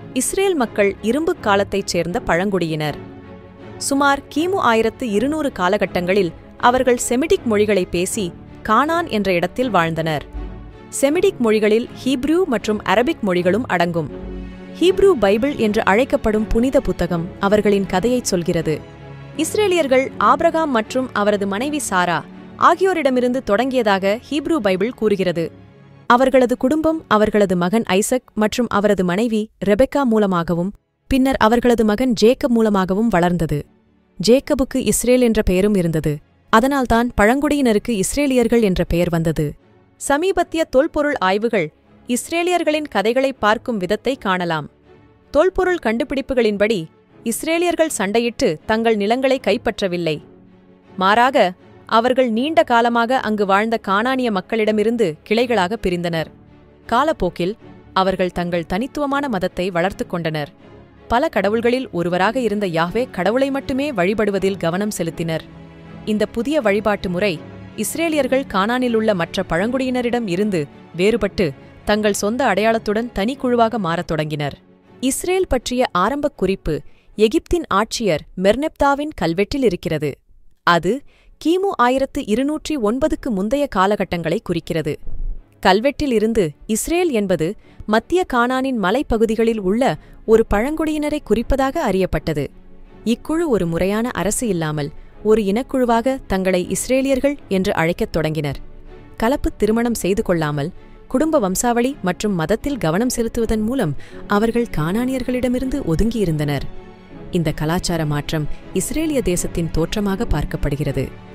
Israel மக்கள் இரும்புக் காலத்தைச் சேர்ந்த பழங்குடியினர் சுமார் கிமு ஆயிரத்து இருநூறு காலகட்டங்களில் அவர்கள் செமிடிக் மொழிகளை பேசி கானான் என்ற இடத்தில் வாழ்ந்தனர் செமிடிக் மொழிகளில் ஹீப்ரூ மற்றும் அரபிக் மொழிகளும் அடங்கும் ஹீப்ரூ பைபிள் என்று அழைக்கப்படும் புனித புத்தகம் அவர்களின் கதையைச் சொல்கிறது இஸ்ரேலியர்கள் ஆபிரகாம் மற்றும் அவரது மனைவி சாரா ஆகியோரிடமிருந்து தொடங்கியதாக ஹீப்ரூ பைபிள் கூறுகிறது அவர்களது குடும்பம் அவர்களது மகன் ஐசக் மற்றும் அவரது மனைவி ரெபெக்கா மூலமாகவும் பின்னர் அவர்களது மகன் ஜேக்கப் மூலமாகவும் வளர்ந்தது ஜேக்கபுக்கு இஸ்ரேல் என்ற பெயரும் இருந்தது அதனால்தான் பழங்குடியினருக்கு இஸ்ரேலியர்கள் என்ற பெயர் வந்தது சமீபத்திய தொல்பொருள் ஆய்வுகள் இஸ்ரேலியர்களின் கதைகளை பார்க்கும் விதத்தை காணலாம் தொல்பொருள் கண்டுபிடிப்புகளின்படி இஸ்ரேலியர்கள் சண்டையிட்டு தங்கள் நிலங்களை கைப்பற்றவில்லை மாறாக அவர்கள் நீண்ட காலமாக அங்கு வாழ்ந்த கானானிய மக்களிடமிருந்து கிளைகளாக பிரிந்தனர் காலப்போக்கில் அவர்கள் தங்கள் தனித்துவமான மதத்தை வளர்த்துக் கொண்டனர் பல கடவுள்களில் ஒருவராக இருந்த யாஹ்வே கடவுளை மட்டுமே வழிபடுவதில் கவனம் செலுத்தினர் இந்த புதிய வழிபாட்டு முறை இஸ்ரேலியர்கள் கானானிலுள்ள மற்ற பழங்குடியினரிடம் இருந்து வேறுபட்டு தங்கள் சொந்த அடையாளத்துடன் தனிக்குழுவாக மாறத் தொடங்கினர் இஸ்ரேல் பற்றிய ஆரம்பக் குறிப்பு எகிப்தின் ஆட்சியர் மெர்னெப்தாவின் கல்வெட்டில் இருக்கிறது அது கிமு ஆயிரத்து இருநூற்றி ஒன்பதுக்கு முந்தைய காலகட்டங்களை குறிக்கிறது கல்வெட்டில் இருந்து இஸ்ரேல் என்பது மத்திய கானானின் மலைப்பகுதிகளில் உள்ள ஒரு பழங்குடியினரை குறிப்பதாக அறியப்பட்டது இக்குழு ஒரு முறையான அரசு இல்லாமல் ஒரு இனக்குழுவாக தங்களை இஸ்ரேலியர்கள் என்று அழைக்கத் தொடங்கினர் கலப்புத் திருமணம் செய்து கொள்ளாமல் குடும்ப வம்சாவளி மற்றும் மதத்தில் கவனம் செலுத்துவதன் மூலம் அவர்கள் கானானியர்களிடமிருந்து ஒதுங்கியிருந்தனர் இந்த கலாச்சார மாற்றம் இஸ்ரேலிய தேசத்தின் தோற்றமாக பார்க்கப்படுகிறது